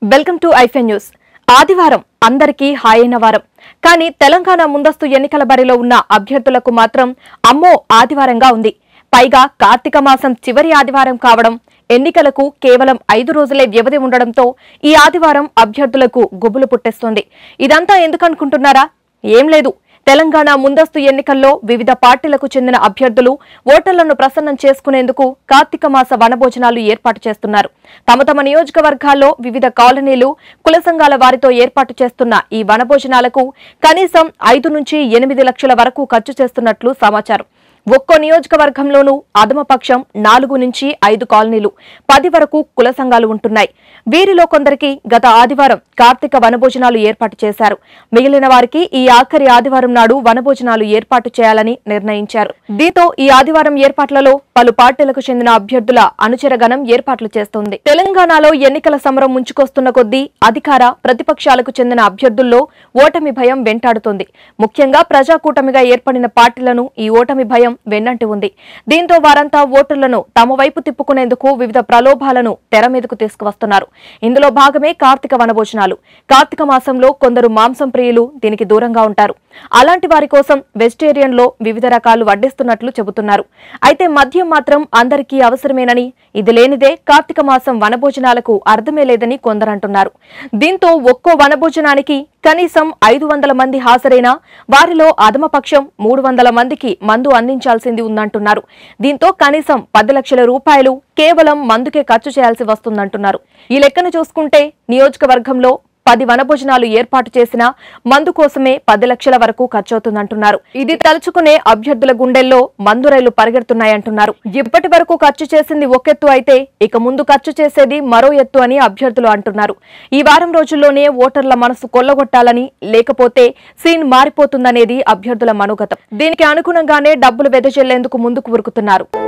welcome to hyphen news ఆదివారం అందరికీ హాయైన వారం కానీ తెలంగాణ ముందస్తు ఎన్నికల బరిలో ఉన్న అభ్యర్థులకు మాత్రం అమ్మో ఆదివారంగా ఉంది పైగా కార్తీక మాసం చివరి ఆదివారం కావడం ఎన్నికలకు కేవలం ఐదు రోజులే వ్యవధి ఉండడంతో ఈ ఆదివారం అభ్యర్థులకు గుబులు పుట్టేస్తోంది ఇదంతా ఎందుకనుకుంటున్నారా ఏం లేదు తెలంగాణ ముందస్తు ఎన్నికల్లో వివిధ పార్టీలకు చెందిన అభ్యర్థులు ఓటర్లను ప్రసన్నం చేసుకునేందుకు కార్తీక మాస వనభోజనాలు ఏర్పాటు చేస్తున్నారు తమ తమ నియోజకవర్గాల్లో వివిధ కాలనీలు కుల సంఘాల వారితో ఏర్పాటు చేస్తున్న ఈ వనభోజనాలకు కనీసం ఐదు నుంచి ఎనిమిది లక్షల వరకు ఖర్చు చేస్తున్నట్లు సమాచారం ఒక్కో నియోజకవర్గంలోనూ అధమపక్షం నాలుగు నుంచి ఐదు కాలనీలు పది వరకు కుల సంఘాలు ఉంటున్నాయి వీరిలో కొందరికి గత ఆదివారం కార్తీక వనభోజనాలు ఏర్పాటు చేశారు మిగిలిన వారికి ఈ ఆఖరి ఆదివారం నాడు వనభోజనాలు ఏర్పాటు చేయాలని నిర్ణయించారు దీంతో ఈ ఆదివారం ఏర్పాట్లలో పలు పార్టీలకు చెందిన అభ్యర్థుల అనుచరగణం ఏర్పాట్లు చేస్తోంది తెలంగాణలో ఎన్నికల సమరం ముంచుకొస్తున్న కొద్దీ అధికార ప్రతిపక్షాలకు చెందిన అభ్యర్థుల్లో ఓటమి భయం వెంటాడుతోంది ముఖ్యంగా ప్రజాకూటమిగా ఏర్పడిన పార్టీలను ఈ ఓటమి భయం వెన్నంటి ఉంది దీంతో వారంతా ఓటర్లను తమ వైపు తిప్పుకునేందుకు వివిధ ప్రలోభాలను తెర మీదకు తీసుకువస్తున్నారు ఇందులో భాగమే కార్తీక వనభోజనాలు కార్తీక మాసంలో కొందరు మాంసం ప్రియులు దీనికి దూరంగా ఉంటారు అలాంటి వారి కోసం వెజిటేరియన్ లో వివిధ రకాలు వడ్డిస్తున్నట్లు చెబుతున్నారు అయితే మద్యం మాత్రం అందరికీ అవసరమేనని ఇది లేనిదే కార్తీక మాసం వనభోజనాలకు అర్థమే లేదని కొందరంటున్నారు దీంతో ఒక్కో వనభోజనానికి కనీసం ఐదు వందల మంది హాజరైనా వారిలో అధమపక్షం మూడు వందల మందికి మందు అందించాల్సింది ఉందంటున్నారు దీంతో కనీసం పది లక్షల రూపాయలు కేవలం మందుకే ఖర్చు చేయాల్సి వస్తుందంటున్నారు ఈ లెక్కను చూసుకుంటే నియోజకవర్గంలో పది వనభోజనాలు ఏర్పాటు చేసిన మందు కోసమే పది లక్షల వరకు ఖర్చవుతుందంటున్నారు ఇది తలుచుకునే అభ్యర్థుల గుండెల్లో మందు రైలు పరిగెడుతున్నాయంటున్నారు ఇప్పటి వరకు ఖర్చు చేసింది ఒక ఎత్తు అయితే ఇక ముందు ఖర్చు చేసేది మరో ఎత్తు అని అభ్యర్థులు అంటున్నారు ఈ వారం రోజుల్లోనే ఓటర్ల మనసు కొల్లగొట్టాలని లేకపోతే సీన్ మారిపోతుందనేది అభ్యర్థుల మనోగతం దీనికి అనుగుణంగానే డబ్బులు వెదజల్లేందుకు ముందుకు ఉరుకుతున్నారు